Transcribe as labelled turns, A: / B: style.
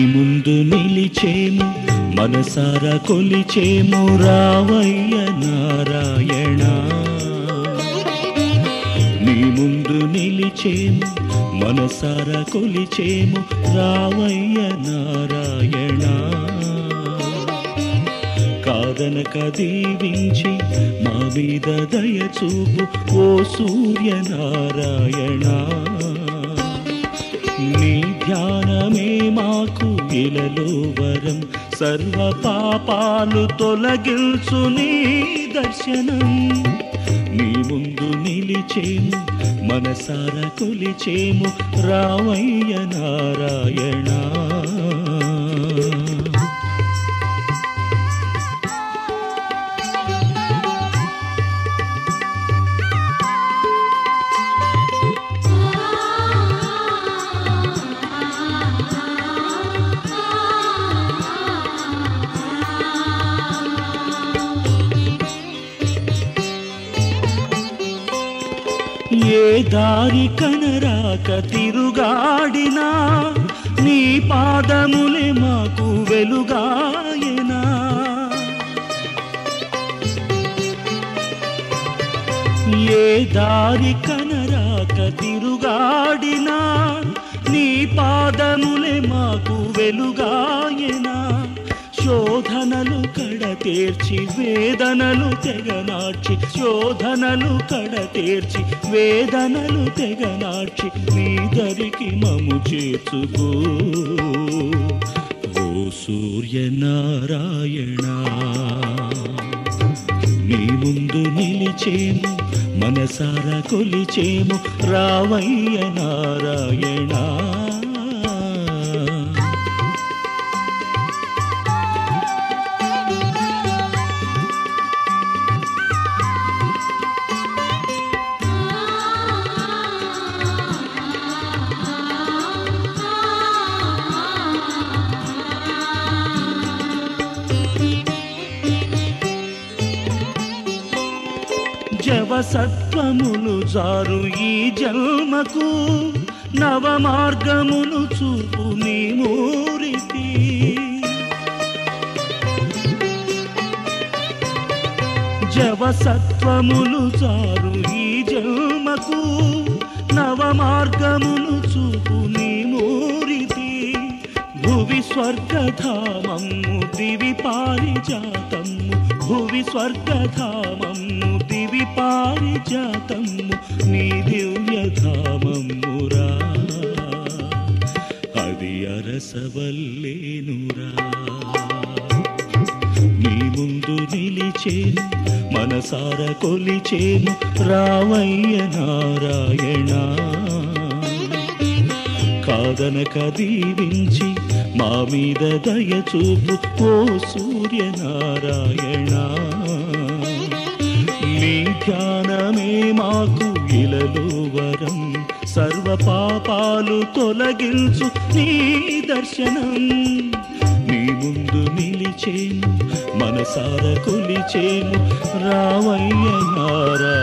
A: ముందు నిలిచేము మనసారా కొలిచేము రావయ్య నారాయణ నీ ముందు నిలిచేము మనసారా కొలిచేము రావయ్య నారాయణ కాదనక దీవించి మా మీద దయ చూపు ఓ సూర్యనారాయణ నీ ధ్యానమే మాకు ఇలలో వరం సర్వ పాపాలు తొలగించు నీ దర్శనం నీ ముందు నిలిచేము మనసారా కొలిచేము రావయ్య నారాయణ ఏ దారి కనరాక తిరుగాడినా నీ పాదములే మాకు వెలుగాయనా ఏ దారి కనరాక తిరుగాడినా నీ పాదములే మాకు వెలుగాయనా శోధనలు కడ తీర్చి వేదనలు తెగనార్చి శోధనలు కడ తీర్చి వేదనలు తెగనార్చి నీ దరికి మము చేర్చుకో ఓ సూర్యనారాయణ నీ ముందు నిలిచేము మనసారా కొలిచేము రావయ్య నారాయణ జవసత్వములు జారు ఈ జన్మకు నవ మార్గమును చూపు నీ మూరితి జవసత్వములు జారు ఈ జన్మకు నవ మార్గమును చూపు నీ మూరితి భువి స్వర్గధామము దివి పారిజాతము భువి స్వర్గధామము దివి పారిజాతము నీ దివ్యధామమురా అది అరసవల్లేనురా నీ ముందు నిలిచేను మనసార కొలిచేను రావయ్య నారాయణ కాదనక దీవించి మా మీద దయ చూపు ఓ సూర్యనారాయణ నీ ధ్యానమే మాకు ఇలలో వరం సర్వ పాపాలు తొలగించు నీ దర్శనం నీ ముందు నిలిచేను మనసార కొలిచేను రావయ్య నారాయణ